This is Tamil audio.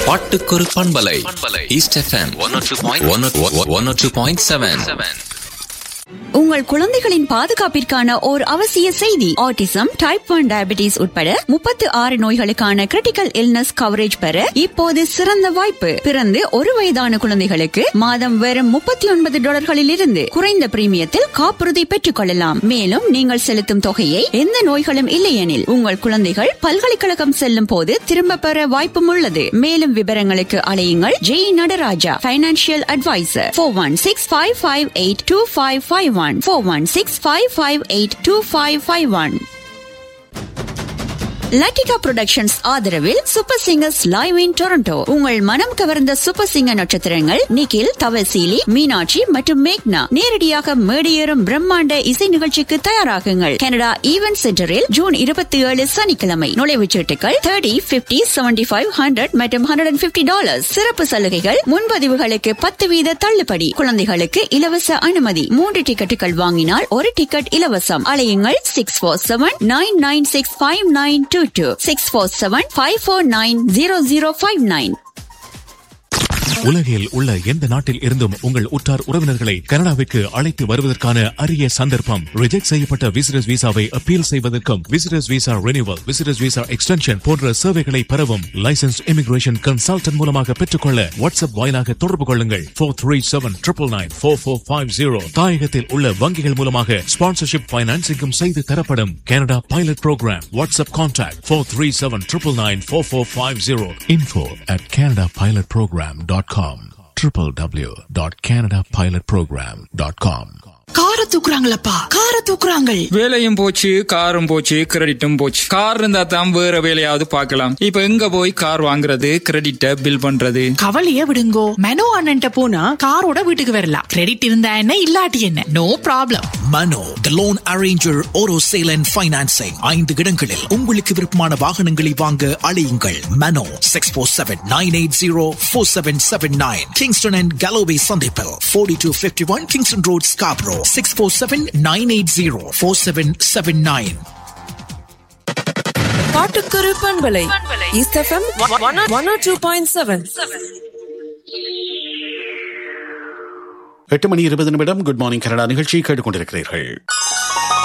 பாட்டுக்கொரு பண்பலை east FM one two point seven உங்கள் குழந்தைகளின் பாதுகாப்பிற்கான ஓர் அவசிய செய்தி ஆட்டிசம் டைப் ஒன் டயபிட்டிஸ் உட்பட முப்பத்து ஆறு நோய்களுக்கான கிரிட்டிக்கல் இல்னஸ் கவரேஜ் பெற இப்போது சிறந்த வாய்ப்பு பிறந்து ஒரு வயதான குழந்தைகளுக்கு மாதம் வெறும் முப்பத்தி ஒன்பது டாலர்களில் இருந்து குறைந்த பிரீமியத்தில் காப்புறுதி பெற்றுக் கொள்ளலாம் மேலும் நீங்கள் செலுத்தும் தொகையை எந்த நோய்களும் இல்லையெனில் உங்கள் குழந்தைகள் பல்கலைக்கழகம் செல்லும் போது திரும்ப பெற வாய்ப்பும் உள்ளது மேலும் விவரங்களுக்கு அலையுங்கள் Jai Nataraja financial adviser four one six five five eight two five five one four one six five five eight two five five one Latika productions ஆதரவில் super singers live in Toronto உங்கள் மனம் கவர்ந்த சூப்பர் சிங்கர் நட்சத்திரங்கள் நிகில் தவசீலி மீனாட்சி மற்றும் மேக்னா நேரடியாக மேடியேறும் பிரம்மாண்ட இசை நிகழ்ச்சிக்கு தயாராகுங்கள் கனடா ஈவென்ட் சென்டரில் ஜூன் இருபத்தி ஏழு சனிக்கிழமை நுழைவுச் சீட்டுகள் thirty fifty seventy five hundred மற்றும் ஹண்ட்ரட் அண்ட் பிப்டி டாலர் சிறப்பு சலுகைகள் முன்பதிவுகளுக்கு பத்து வீத தள்ளுபடி குழந்தைகளுக்கு இலவச அனுமதி மூன்று டிக்கெட்டுகள் வாங்கினால் ஒரு டிக்கெட் இலவசம் அலையுங்கள் six four seven nine nine six five nine two two six four seven five four nine zero zero five nine உலகில் உள்ள எந்த நாட்டில் இருந்தும் உங்கள் உற்றார் உறவினர்களை கனடாவிற்கு அழைத்து வருவதற்கான அரிய சந்தர்ப்பம் ரிஜெக்ட் செய்யப்பட்ட விசிட்டர்ஸ் விசாவை அப்பீல் செய்வதற்கும் visitors visa renewal visitors visa extension போன்ற சேவைகளை பெறவும் லைசன்ஸ் இமிகிரேஷன் கன்சல்டன்ட் மூலமாக பெற்றுக்கொள்ள வாட்ஸ்அப் வாயிலாக தொடர்பு கொள்ளுங்கள் four three seven triple nine four four five zero தாயகத்தில் உள்ள வங்கிகள் மூலமாக ஸ்பான்சர்ஷிப் பைனான்சிங்கும் செய்து தரப்படும் Canada pilot program WhatsApp contact four three seven triple nine four four five zero info at Canada pilot program dot com www.canadapilotprogram.com கார தூக்குறாங்களப்பா கார தூக்குறாங்க வேலையும் போச்சு காரும் போச்சு கிரெடிட்டும் போச்சு கார் இருந்தா தான் வேற வேலையாவது பார்க்கலாம் இப்ப எங்க போய் கார் வாங்குறது கிரெடிட்ட பில் பண்றது கவலைய விடுங்கோ மெனோ அண்ணன்ட்ட போனா காரோட வீட்டுக்கு வரலாம் கிரெடிட் இருந்தா என்ன இல்லாட்டி என்ன no problem Mano the loan arranger ஓரோ சேல் அண்ட் ஃபைனான்சிங் ஐந்து இடங்களில் உங்களுக்கு விருப்பமான வாகனங்களை வாங்க அழையுங்கள் Mano six four seven nine eight zero four seven seven nine Kingston and Galloway சந்திப்பில் forty two fifty one Kingston road Scarborough six four seven nine eight zero four seven seven nine பாட்டுக்கொரு பண்பலை east FM one two point seven எட்டு மணி இருபது நிமிடம் குட் மார்னிங் கனடா நிகழ்ச்சி கேட்டுக்கொண்டிருக்கிறீர்கள்